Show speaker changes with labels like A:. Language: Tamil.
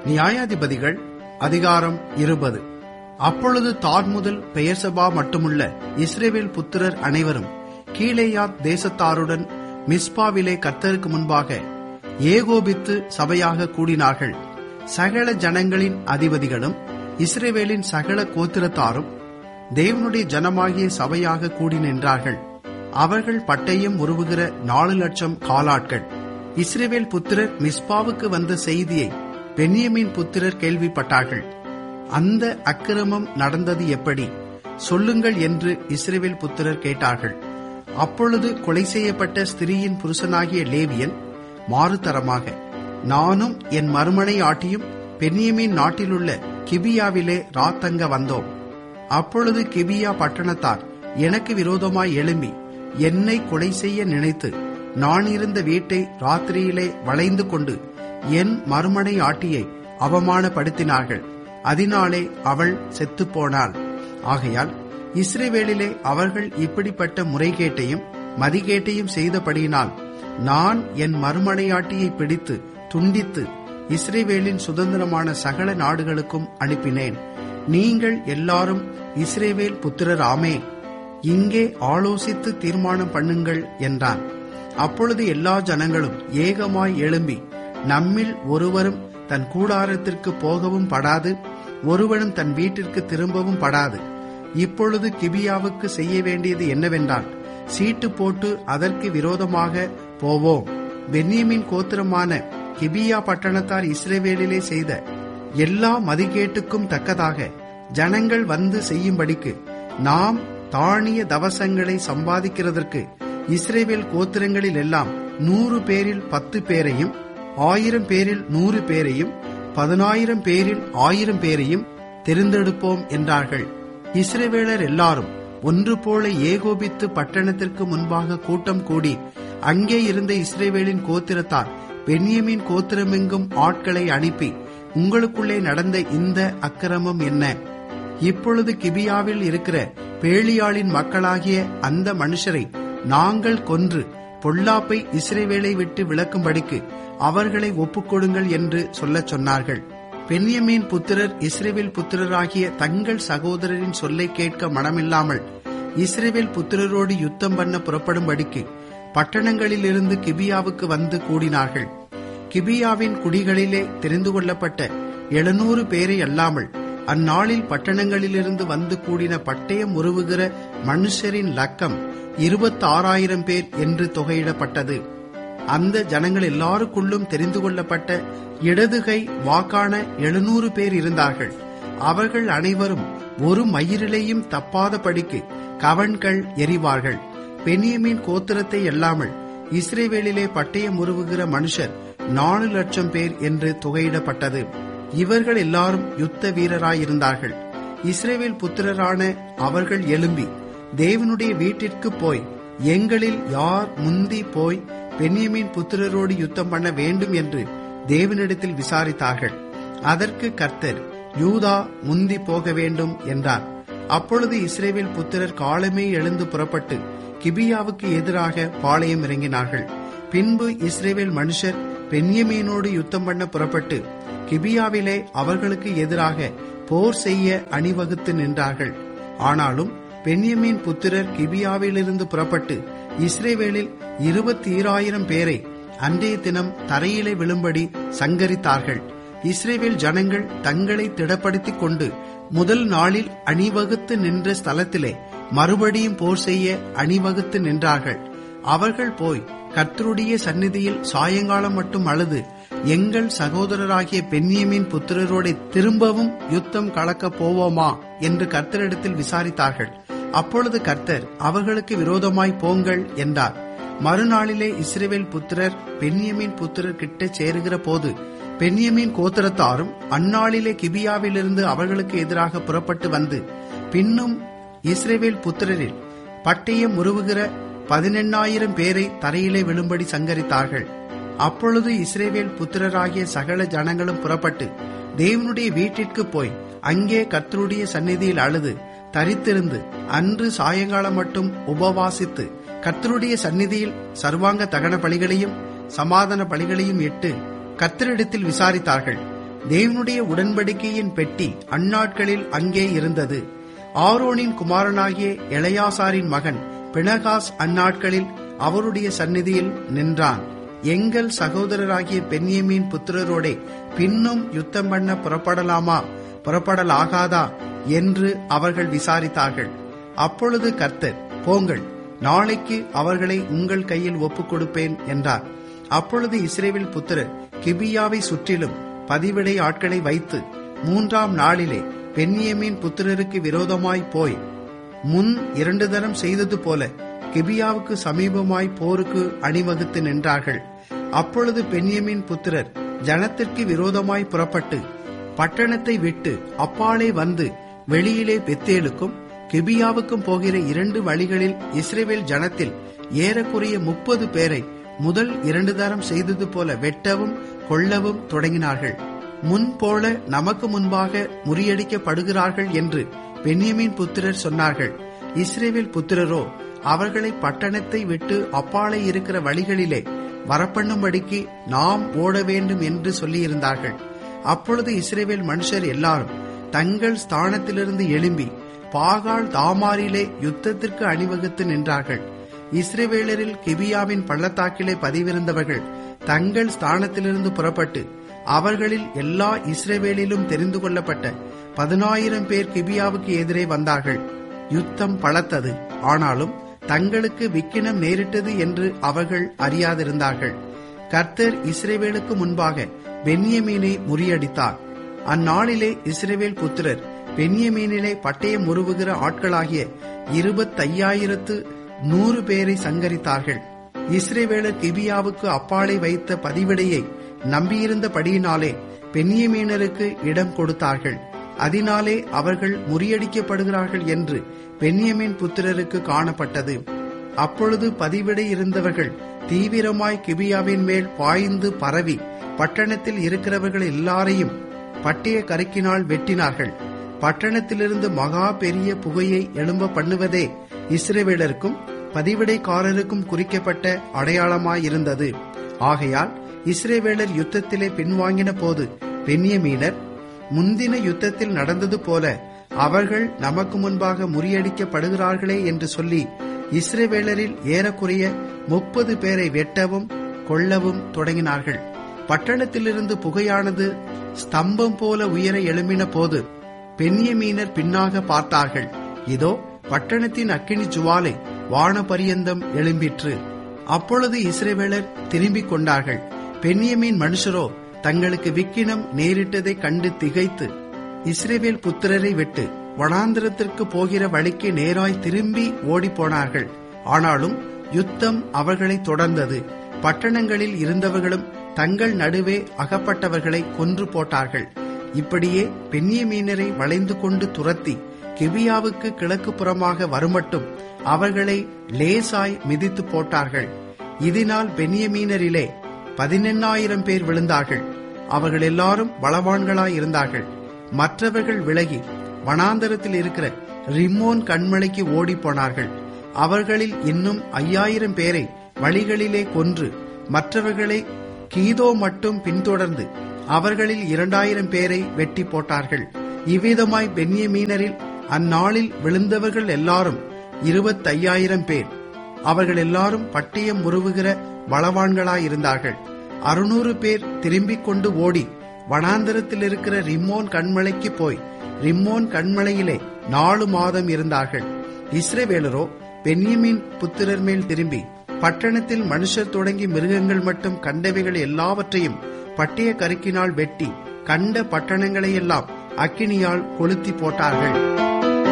A: நியாயாதிபதிகள் அதிகாரம் இருபது அப்பொழுது தார் முதல் பெயர்சபா மட்டுமுள்ள இஸ்ரேவேல் புத்திரர் அனைவரும் கீழேயாத் தேசத்தாருடன் மிஸ்பாவிலே கர்த்தருக்கு முன்பாக ஏகோபித்து சபையாக கூடினார்கள் சகல ஜனங்களின் அதிபதிகளும் இஸ்ரேவேலின் சகல கோத்திரத்தாரும் தேவனுடைய ஜனமாகிய சபையாக கூடி நின்றார்கள் அவர்கள் பட்டயம் உருவுகிற நாலு லட்சம் காலாட்கள் இஸ்ரேவேல் புத்திரர் மிஸ்பாவுக்கு வந்த செய்தியை பென்யமின் புத்திரர் கேள்விப்பட்டார்கள் அந்த அக்கிரமம் நடந்தது எப்படி சொல்லுங்கள் என்று இஸ்ரேவேல் புத்திரர் கேட்டார்கள் அப்பொழுது கொலை செய்யப்பட்ட ஸ்திரீயின் புருஷனாகிய லேவியன் மாறுதரமாக நானும் என் மறுமனை ஆட்டியும் பென்யமின் நாட்டிலுள்ள கிபியாவிலே ராத்தங்க வந்தோம் அப்பொழுது கிபியா பட்டணத்தார் எனக்கு விரோதமாய் எழும்பி என்னை கொலை செய்ய நினைத்து நான் இருந்த வீட்டை ராத்திரியிலே வளைந்து கொண்டு என் மறுமனை ஆட்டியை அவமானப்படுத்தினார்கள் அதனாலே அவள் செத்துப்போனாள் ஆகையால் இஸ்ரேவேலிலே அவர்கள் இப்படிப்பட்ட முறைகேட்டையும் மதிகேட்டையும் செய்தபடியினால் நான் என் மறுமனையாட்டியை பிடித்து துண்டித்து இஸ்ரேவேலின் சுதந்திரமான சகல நாடுகளுக்கும் அனுப்பினேன் நீங்கள் எல்லாரும் இஸ்ரேவேல் புத்திரராமே இங்கே ஆலோசித்து தீர்மானம் பண்ணுங்கள் என்றான் அப்பொழுது எல்லா ஜனங்களும் ஏகமாய் எழும்பி நம்மில் ஒருவரும் தன் கூடாரத்திற்கு போகவும் படாது ஒருவனும் தன் வீட்டிற்கு திரும்பவும் படாது இப்பொழுது கிபியாவுக்கு செய்ய வேண்டியது என்னவென்றால் சீட்டு போட்டு அதற்கு விரோதமாக போவோம் பென்யமின் கோத்திரமான கிபியா பட்டணத்தார் இஸ்ரேவேலிலே செய்த எல்லா மதிகேட்டுக்கும் தக்கதாக ஜனங்கள் வந்து செய்யும்படிக்கு நாம் தானிய தவசங்களை சம்பாதிக்கிறதற்கு இஸ்ரேவேல் கோத்திரங்களில் எல்லாம் நூறு பேரில் பத்து பேரையும் ஆயிரம் பேரில் நூறு பேரையும் பதினாயிரம் பேரில் ஆயிரம் பேரையும் தெரிந்தெடுப்போம் என்றார்கள் இஸ்ரேவேலர் எல்லாரும் ஒன்று போல ஏகோபித்து பட்டணத்திற்கு முன்பாக கூட்டம் கூடி அங்கே இருந்த இஸ்ரேவேலின் கோத்திரத்தார் பென்யமின் கோத்திரமெங்கும் ஆட்களை அனுப்பி உங்களுக்குள்ளே நடந்த இந்த அக்கிரமம் என்ன இப்பொழுது கிபியாவில் இருக்கிற பேளியாளின் மக்களாகிய அந்த மனுஷரை நாங்கள் கொன்று பொல்லாப்பை இஸ்ரேவேலை விட்டு விளக்கும்படிக்கு அவர்களை ஒப்புக்கொடுங்கள் என்று சொல்லச் சொன்னார்கள் பென்யமீன் புத்திரர் இஸ்ரேவேல் புத்திரராகிய தங்கள் சகோதரரின் சொல்லை கேட்க மனமில்லாமல் இஸ்ரேவேல் புத்திரரோடு யுத்தம் பண்ண புறப்படும்படிக்கு பட்டணங்களிலிருந்து கிபியாவுக்கு வந்து கூடினார்கள் கிபியாவின் குடிகளிலே தெரிந்து கொள்ளப்பட்ட எழுநூறு பேரை அல்லாமல் அந்நாளில் பட்டணங்களிலிருந்து வந்து கூடின பட்டயம் உருவுகிற மனுஷரின் லக்கம் இருபத்தாறாயிரம் பேர் என்று தொகையிடப்பட்டது அந்த ஜனங்கள் எல்லாருக்குள்ளும் தெரிந்து கொள்ளப்பட்ட இடதுகை வாக்கான எழுநூறு பேர் இருந்தார்கள் அவர்கள் அனைவரும் ஒரு மயிரிலையும் தப்பாதபடிக்கு கவன்கள் எறிவார்கள் பெனியமின் கோத்திரத்தை அல்லாமல் இஸ்ரேவேலிலே பட்டயம் உருவுகிற மனுஷர் நாலு லட்சம் பேர் என்று தொகையிடப்பட்டது இவர்கள் எல்லாரும் யுத்த வீரராயிருந்தார்கள் இஸ்ரேவேல் புத்திரரான அவர்கள் எழும்பி தேவனுடைய வீட்டிற்கு போய் எங்களில் யார் முந்தி போய் பென்யமின் புத்திரரோடு யுத்தம் பண்ண வேண்டும் என்று தேவனிடத்தில் விசாரித்தார்கள் அதற்கு கர்த்தர் யூதா முந்தி போக வேண்டும் என்றார் அப்பொழுது இஸ்ரேவேல் புத்திரர் காலமே எழுந்து புறப்பட்டு கிபியாவுக்கு எதிராக பாளையம் இறங்கினார்கள் பின்பு இஸ்ரேவேல் மனுஷர் பென்யமீனோடு யுத்தம் பண்ண புறப்பட்டு கிபியாவிலே அவர்களுக்கு எதிராக போர் செய்ய அணிவகுத்து நின்றார்கள் ஆனாலும் பென்யமீன் புத்திரர் கிபியாவிலிருந்து புறப்பட்டு இஸ்ரேவேலில் இருபத்தி ஈராயிரம் பேரை அன்றைய தினம் தரையிலே விழும்படி சங்கரித்தார்கள் இஸ்ரேவேல் ஜனங்கள் தங்களை திடப்படுத்திக் கொண்டு முதல் நாளில் அணிவகுத்து நின்ற ஸ்தலத்திலே மறுபடியும் போர் செய்ய அணிவகுத்து நின்றார்கள் அவர்கள் போய் கர்த்தருடைய சந்நிதியில் சாயங்காலம் மட்டும் அழுது எங்கள் சகோதரராகிய பென்னியமின் புத்திரரோட திரும்பவும் யுத்தம் கலக்கப் போவோமா என்று கர்த்தரிடத்தில் விசாரித்தார்கள் அப்பொழுது கர்த்தர் அவர்களுக்கு விரோதமாய் போங்கள் என்றார் மறுநாளிலே இஸ்ரேவேல் புத்திரர் பென்யமின் புத்திரர் கிட்ட சேருகிற போது பென்யமின் கோத்திரத்தாரும் அந்நாளிலே கிபியாவிலிருந்து அவர்களுக்கு எதிராக புறப்பட்டு வந்து பின்னும் இஸ்ரேவேல் புத்திரரில் பட்டயம் உருவுகிற பதினெண்ணாயிரம் பேரை தரையிலே விழும்படி சங்கரித்தார்கள் அப்பொழுது இஸ்ரேவேல் புத்திரராகிய சகல ஜனங்களும் புறப்பட்டு தேவனுடைய வீட்டிற்கு போய் அங்கே கர்த்தருடைய சந்நிதியில் அழுது தரித்திருந்து அன்று சாயங்காலம் மட்டும் உபவாசித்து கர்த்தருடைய சந்நிதியில் சர்வாங்க தகன பலிகளையும் சமாதான பலிகளையும் இட்டு கர்த்தரிடத்தில் விசாரித்தார்கள் தேவனுடைய உடன்படிக்கையின் பெட்டி அந்நாட்களில் அங்கே இருந்தது ஆரோனின் குமாரனாகிய எளையாசாரின் மகன் பினகாஸ் அந்நாட்களில் அவருடைய சந்நிதியில் நின்றான் எங்கள் சகோதரராகிய பென்யமீன் புத்திரரோடே பின்னும் யுத்தம் பண்ண புறப்படலாமா புறப்படலாகாதா என்று அவர்கள் விசாரித்தார்கள் அப்பொழுது கர்த்தர் போங்கள் நாளைக்கு அவர்களை உங்கள் கையில் ஒப்புக் கொடுப்பேன் என்றார் அப்பொழுது இஸ்ரேவில் புத்திரர் கிபியாவை சுற்றிலும் பதிவிடை ஆட்களை வைத்து மூன்றாம் நாளிலே பென்யமீன் புத்திரருக்கு விரோதமாய் போய் முன் இரண்டு தரம் செய்தது போல கிபியாவுக்கு சமீபமாய் போருக்கு அணிவகுத்து நின்றார்கள் அப்பொழுது பென்யமின் புத்திரர் ஜனத்திற்கு விரோதமாய் புறப்பட்டு பட்டணத்தை விட்டு அப்பாலே வந்து வெளியிலே பெத்தேலுக்கும் கிபியாவுக்கும் போகிற இரண்டு வழிகளில் இஸ்ரேவேல் ஜனத்தில் ஏறக்குறைய முப்பது பேரை முதல் இரண்டு தரம் செய்தது போல வெட்டவும் கொல்லவும் தொடங்கினார்கள் முன் போல நமக்கு முன்பாக முறியடிக்கப்படுகிறார்கள் என்று பென்யமின் புத்திரர் சொன்னார்கள் இஸ்ரேவேல் புத்திரரோ அவர்களை பட்டணத்தை விட்டு அப்பாலே இருக்கிற வழிகளிலே வரப்பண்ணும்படிக்கு நாம் ஓட வேண்டும் என்று சொல்லியிருந்தார்கள் அப்பொழுது இஸ்ரேவேல் மனுஷர் எல்லாரும் தங்கள் ஸ்தானத்திலிருந்து எழும்பி பாகால் தாமாரிலே யுத்தத்திற்கு அணிவகுத்து நின்றார்கள் இஸ்ரேவேலரில் கிபியாவின் பள்ளத்தாக்கிலே பதிவிருந்தவர்கள் தங்கள் ஸ்தானத்திலிருந்து புறப்பட்டு அவர்களில் எல்லா இஸ்ரேவேலிலும் தெரிந்து கொள்ளப்பட்ட பதினாயிரம் பேர் கிபியாவுக்கு எதிரே வந்தார்கள் யுத்தம் பலத்தது ஆனாலும் தங்களுக்கு விக்கினம் நேரிட்டது என்று அவர்கள் அறியாதிருந்தார்கள் கர்த்தர் இஸ்ரேவேலுக்கு முன்பாக பென்யமீனை முறியடித்தார் அந்நாளிலே இஸ்ரேவேல் புத்திரர் பென்யமீனிலே பட்டயம் உருவுகிற ஆட்களாகிய இருபத்தையாயிரத்து நூறு பேரை சங்கரித்தார்கள் இஸ்ரேவேலர் கிபியாவுக்கு அப்பாலே வைத்த பதிவிடையை நம்பியிருந்தபடியினாலே பென்யமீனருக்கு இடம் கொடுத்தார்கள் அதனாலே அவர்கள் முறியடிக்கப்படுகிறார்கள் என்று பென்யமின் புத்திரருக்கு காணப்பட்டது அப்பொழுது பதிவிடை இருந்தவர்கள் தீவிரமாய் கிபியாவின் மேல் பாய்ந்து பரவி பட்டணத்தில் இருக்கிறவர்கள் எல்லாரையும் பட்டய கருக்கினால் வெட்டினார்கள் பட்டணத்திலிருந்து மகா பெரிய புகையை எழும்ப பண்ணுவதே இஸ்ரேவேலருக்கும் பதிவிடைக்காரருக்கும் குறிக்கப்பட்ட அடையாளமாயிருந்தது ஆகையால் இஸ்ரேவேலர் யுத்தத்திலே பின்வாங்கின போது பென்யமீனர் முந்தின யுத்தத்தில் நடந்தது போல அவர்கள் நமக்கு முன்பாக முறியடிக்கப்படுகிறார்களே என்று சொல்லி இஸ்ரேவேலரில் ஏறக்குறைய முப்பது பேரை வெட்டவும் கொல்லவும் தொடங்கினார்கள் பட்டணத்திலிருந்து புகையானது ஸ்தம்பம் போல உயர எழும்பின போது பென்யமீனர் பின்னாக பார்த்தார்கள் இதோ பட்டணத்தின் அக்கினி ஜுவாலை வானபரியந்தம் எழும்பிற்று அப்பொழுது இஸ்ரேவேலர் திரும்பிக் கொண்டார்கள் பென்யமீன் மனுஷரோ தங்களுக்கு விக்கினம் நேரிட்டதை கண்டு திகைத்து இஸ்ரேவேல் புத்திரரை விட்டு வனாந்திரத்திற்கு போகிற வழிக்கு நேராய் திரும்பி ஓடிப்போனார்கள் ஆனாலும் யுத்தம் அவர்களை தொடர்ந்தது பட்டணங்களில் இருந்தவர்களும் தங்கள் நடுவே அகப்பட்டவர்களை கொன்று போட்டார்கள் இப்படியே பென்யமீனரை வளைந்து கொண்டு துரத்தி கிபியாவுக்கு கிழக்கு புறமாக வருமட்டும் அவர்களை லேசாய் மிதித்து போட்டார்கள் இதனால் பென்யமீனரிலே பதினெண்ணாயிரம் பேர் விழுந்தார்கள் அவர்கள் எல்லாரும் பலவான்களாய் இருந்தார்கள் மற்றவர்கள் விலகி வனாந்தரத்தில் இருக்கிற ரிம்மோன் கண்மலைக்கு ஓடி போனார்கள் அவர்களில் இன்னும் ஐயாயிரம் பேரை வழிகளிலே கொன்று மற்றவர்களை கீதோ மட்டும் பின்தொடர்ந்து அவர்களில் இரண்டாயிரம் பேரை வெட்டி போட்டார்கள் இவ்விதமாய் பென்யமீனரில் அந்நாளில் விழுந்தவர்கள் எல்லாரும் இருபத்தையாயிரம் பேர் அவர்கள் எல்லாரும் பட்டயம் முறுவுகிற பலவான்களாயிருந்தார்கள் அறுநூறு பேர் திரும்பிக் கொண்டு ஓடி வனாந்தரத்தில் இருக்கிற ரிம்மோன் கண்மலைக்கு போய் ரிம்மோன் கண்மலையிலே நாலு மாதம் இருந்தார்கள் இஸ்ரேவேலரோ பென்யமின் புத்திரர் மேல் திரும்பி பட்டணத்தில் மனுஷர் தொடங்கி மிருகங்கள் மட்டும் கண்டவைகள் எல்லாவற்றையும் பட்டய கருக்கினால் வெட்டி கண்ட பட்டணங்களையெல்லாம் அக்கினியால் கொளுத்தி போட்டார்கள்